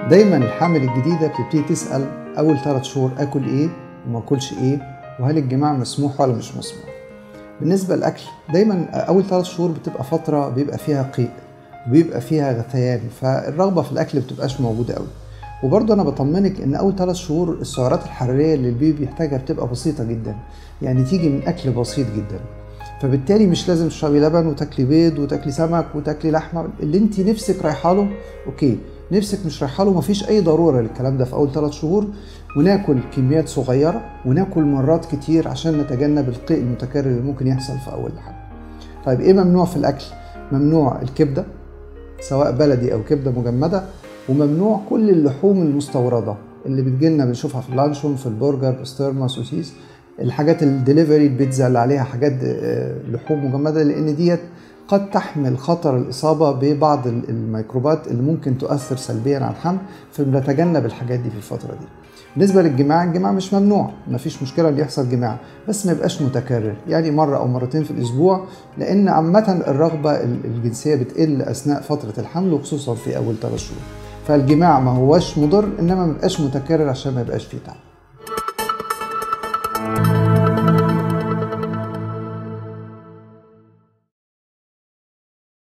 دايما الحامل الجديده بتبتدي تسال اول ثلاث شهور اكل ايه وما اكلش ايه وهل الجماع مسموح ولا مش مسموح بالنسبه للاكل دايما اول ثلاث شهور بتبقى فتره بيبقى فيها قيء وبيبقى فيها غثيان فالرغبه في الاكل بتبقاش موجوده قوي وبرضه انا بطمنك ان اول ثلاث شهور السعرات الحراريه اللي البيبي بيحتاجها بتبقى بسيطه جدا يعني تيجي من اكل بسيط جدا فبالتالي مش لازم تشربي لبن وتاكلي بيض وتاكلي سمك وتاكلي لحمه اللي انت نفسك رايحه له اوكي نفسك مش رايحه له مفيش اي ضروره للكلام ده في اول ثلاث شهور وناكل كميات صغيره وناكل مرات كتير عشان نتجنب القيء المتكرر اللي ممكن يحصل في اول الحمل طيب ايه ممنوع في الاكل ممنوع الكبده سواء بلدي او كبده مجمده وممنوع كل اللحوم المستورده اللي بتجيلنا بنشوفها في اللانشون في البرجر بسطرمه سوسيس الحاجات الدليفري البيتزا اللي عليها حاجات لحوم مجمده لان ديت قد تحمل خطر الإصابة ببعض الميكروبات اللي ممكن تؤثر سلبيا على الحمل فبنتجنب الحاجات دي في الفترة دي بالنسبة للجماع الجماع مش ممنوع مفيش مشكلة اللي يحصل جماع بس ما يبقاش متكرر يعني مرة أو مرتين في الأسبوع لأن عامة الرغبة الجنسية بتقل أثناء فترة الحمل وخصوصا في أول ثلاث شهور فالجماع ما هوش مضر إنما ما يبقاش متكرر عشان ما يبقاش فيه تعب